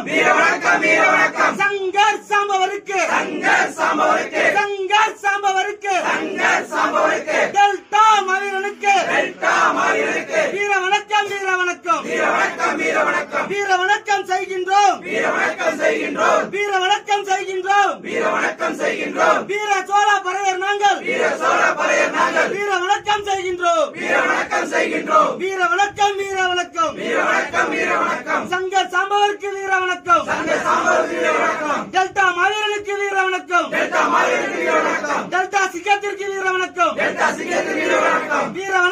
வணக்கம் வீர வணக்கம் வீர வணக்கம் சங்கர் சாம்பவருக்கு சங்கர் சாம்பவருக்கு சங்கர் சாம்பவருக்கு சங்கர் சாம்பவருக்கு டெல்டா மாவீரனுக்கு டெல்டா மாவீரனுக்கு வீர வணக்கம் வீர வணக்கம் வீர வணக்கம் வீர வணக்கம் வீர வணக்கம் செய்கின்றோம் வீர வணக்கம் செய்கின்றோம் வீர வணக்கம் செய்கின்றோம் வீர வணக்கம் செய்கின்றோம் வீர சோழா பறையர் நாங்கள் வீர சோழ பறையர் நாங்கள் வீர வணக்கம் செய்கின்றோம் வீர வணக்கம் செய்கின்றோம் வீர வணக்கம் வீர வணக்கம் வீர வணக்கம் வீர வணக்கம் சங்கர் சாம்பவருக்கு வீர வணக்கம் சங்கர் சாம்பவருக்கு வீர வணக்கம் டெல்டா மாவீரனுக்கு வீர வணக்கம் டெல்டா மாவீரனுக்கு வீர வணக்கம் டெல்டா சிங்கத்திற்கு வீர வணக்கம் டெல்டா சிங்கத்துக்கு வீர வணக்கம் வீர வணக்கம்